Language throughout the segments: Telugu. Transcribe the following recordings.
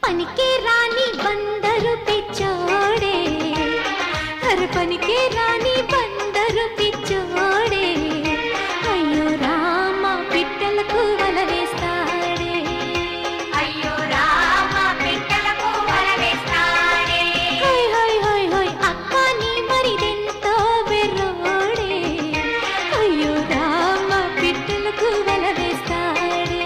పనికే రాని బందరు పిచ్చోడే హర పనికే రాని బందరు పిచ్చోడే అయ్యో రామ పిట్టలకు వల వేస్తాడే అయ్యో రామ పిట్టలకు వలవేస్తాడే హోయ్ హోయ్ హోయ్ హోయ్ అక్క నీ మరిదెంతో బెర్రోడే అయ్యో రామ పిట్టలకు వల వేస్తాడే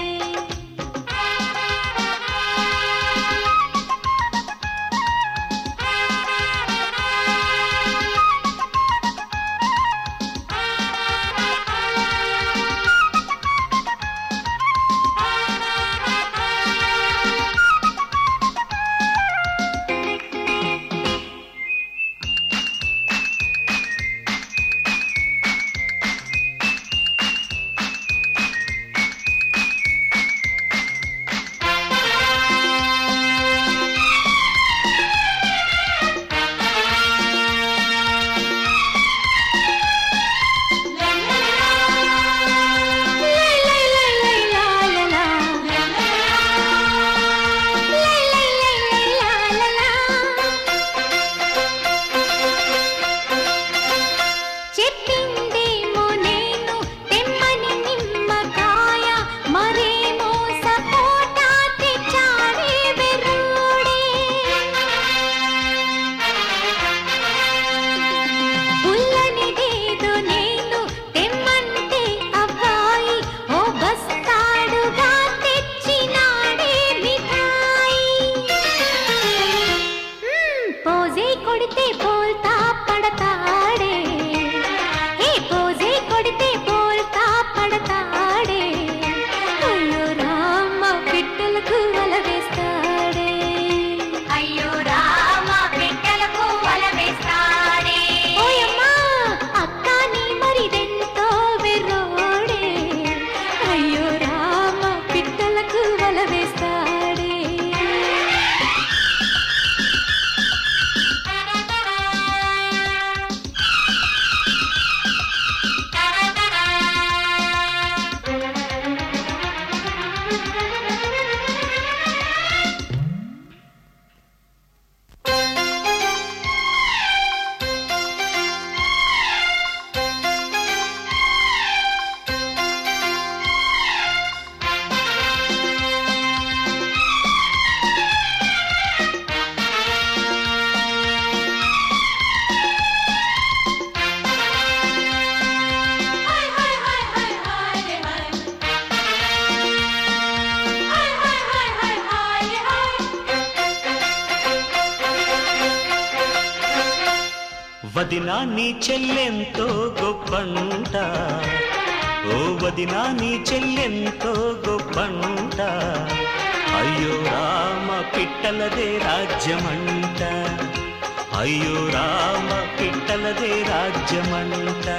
లై లై లై లై లా లా లా లై లై లై లై లా లా లా చెప్పిందేమో నేను తెమ్మని నిమ్మకాయ మరేమో సపోటా తెచ్చాడే వెర్రోడే పుల్లనిదేదో నేను తెమ్మంటే అబ్బాయి ఓ బస్తాడుగా తెచ్చినాడే మిఠాయి మ్మ్, పోజే కొడితే బోల్తా పడతాడే ఏ పోజే కొడితే బోల్తా పడతాడే అయ్యో రామ పిట్టలకు వల వేస్తాడే అయ్యో రామ పిట్టలకు వలవేస్తాడే ఓయమ్మా అక్క నీ మరిదెంతో వెర్రోడే అయ్యో రామ పిట్టలకు వల వేస్తాడే వదినా నీ చెల్లెంతో గొప్పంట ఓ వదినా నీ చెల్లెంతో గొప్పంట అయ్యో రామ పిట్టలదే రాజ్యమంట అయ్యో రామ పిట్టలదే రాజ్యమంట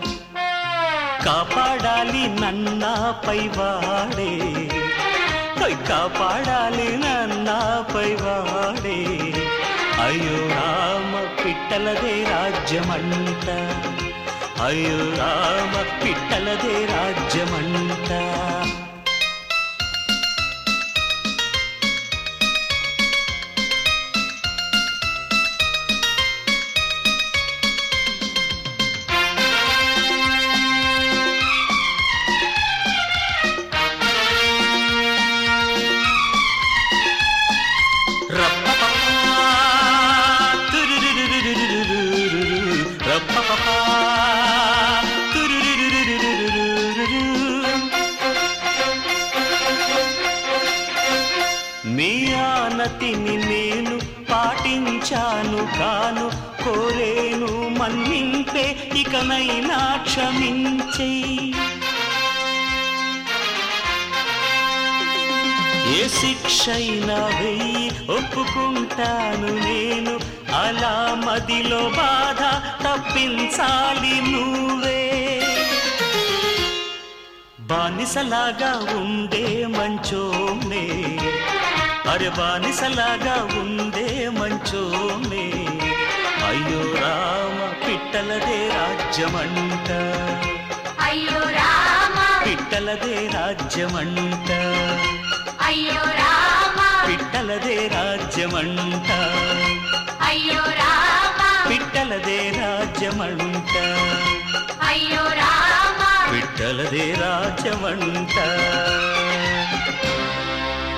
కాపాడాలి నన్నాపై వాడే ఓయ్ కాపాడాలి నన్నాపై వాడే అయ్యో రామ పిట్టలదే రాజ్యమంట అయ్యో రామ పిట్టలదే రాజ్యమంట మీ ఆనతిని నేను పాటించాను కాను కోరేను మన్నింపే ఇకనైనా క్షమించేయి ఏ శిక్షైనా వెయ్యి ఒప్పుకుంటాను నేను అలా మదిలో బాధ తప్పించాలి నువ్వే బానిసలాగా ఉండే మంచోమే అరే బానిసలాగా ఉండే మంచోమే అయ్యో రామ పిట్టలదే రాజ్యమంట అయ్యో రామ పిట్టలదే రాజ్యమంట అయ్యో రామ పిట్టలదే రాజ్యమంట అయ్యో రామ పిట్టలదే రాజ్యమంట అయ్యో రామ పిట్టలదే రాజ్యమంట